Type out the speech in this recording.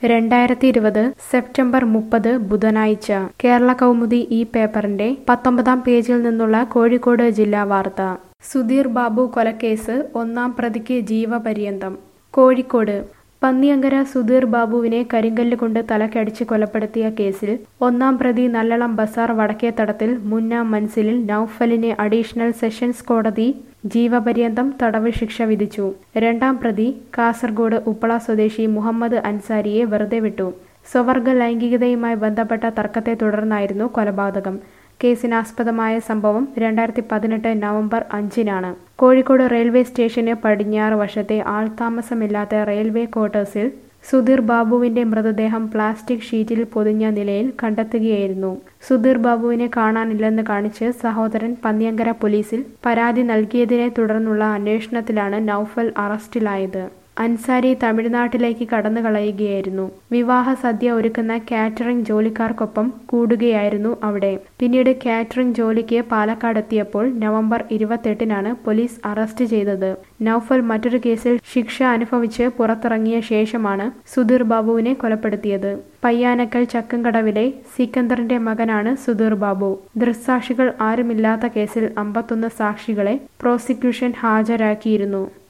രണ്ടായിരത്തി ഇരുപത് സെപ്റ്റംബർ മുപ്പത് ബുധനാഴ്ച കേരള കൗമുദി ഈ പേപ്പറിന്റെ പത്തൊമ്പതാം പേജിൽ നിന്നുള്ള കോഴിക്കോട് ജില്ലാ വാർത്ത സുധീർ ബാബു കൊലക്കേസ് ഒന്നാം പ്രതിക്ക് ജീവപര്യന്തം കോഴിക്കോട് പന്നിയങ്കര സുധീർ ബാബുവിനെ കരിങ്കല്ല് കൊണ്ട് തലക്കടിച്ച് കൊലപ്പെടുത്തിയ കേസിൽ ഒന്നാം പ്രതി നല്ലളം ബസാർ വടക്കേത്തടത്തിൽ മുന്ന മൻസിലിൽ നൌഫലിന് അഡീഷണൽ സെഷൻസ് കോടതി ജീവപര്യന്തം തടവ് ശിക്ഷ വിധിച്ചു രണ്ടാം പ്രതി കാസർഗോഡ് ഉപ്പള സ്വദേശി മുഹമ്മദ് അൻസാരിയെ വെറുതെ വിട്ടു സ്വവർഗ ലൈംഗികതയുമായി ബന്ധപ്പെട്ട തർക്കത്തെ തുടർന്നായിരുന്നു കൊലപാതകം കേസിനാസ്പദമായ സംഭവം രണ്ടായിരത്തി പതിനെട്ട് നവംബർ അഞ്ചിനാണ് കോഴിക്കോട് റെയിൽവേ സ്റ്റേഷന് പടിഞ്ഞാറ് വശത്തെ ആൾതാമസമില്ലാത്ത റെയിൽവേ ക്വാർട്ടേഴ്സിൽ സുധീർ ബാബുവിന്റെ മൃതദേഹം പ്ലാസ്റ്റിക് ഷീറ്റിൽ പൊതിഞ്ഞ നിലയിൽ കണ്ടെത്തുകയായിരുന്നു സുധീർ ബാബുവിനെ കാണാനില്ലെന്ന് കാണിച്ച് സഹോദരൻ പന്നിയങ്കര പോലീസിൽ പരാതി നൽകിയതിനെ തുടർന്നുള്ള അന്വേഷണത്തിലാണ് നൌഫൽ അറസ്റ്റിലായത് അൻസാരി തമിഴ്നാട്ടിലേക്ക് കടന്നു കളയുകയായിരുന്നു വിവാഹ സദ്യ ഒരുക്കുന്ന കാറ്ററിംഗ് ജോലിക്കാർക്കൊപ്പം കൂടുകയായിരുന്നു അവിടെ പിന്നീട് കാറ്ററിംഗ് ജോലിക്ക് പാലക്കാട് എത്തിയപ്പോൾ നവംബർ ഇരുപത്തെട്ടിനാണ് പോലീസ് അറസ്റ്റ് ചെയ്തത് നൌഫൽ മറ്റൊരു കേസിൽ ശിക്ഷ അനുഭവിച്ച് പുറത്തിറങ്ങിയ ശേഷമാണ് സുധീർ ബാബുവിനെ കൊലപ്പെടുത്തിയത് പയ്യാനക്കൽ ചക്കങ്കടവിലെ സിക്കന്ദറിന്റെ മകനാണ് സുധീർ ബാബു ദൃക്സാക്ഷികൾ ആരുമില്ലാത്ത കേസിൽ അമ്പത്തൊന്ന് സാക്ഷികളെ പ്രോസിക്യൂഷൻ ഹാജരാക്കിയിരുന്നു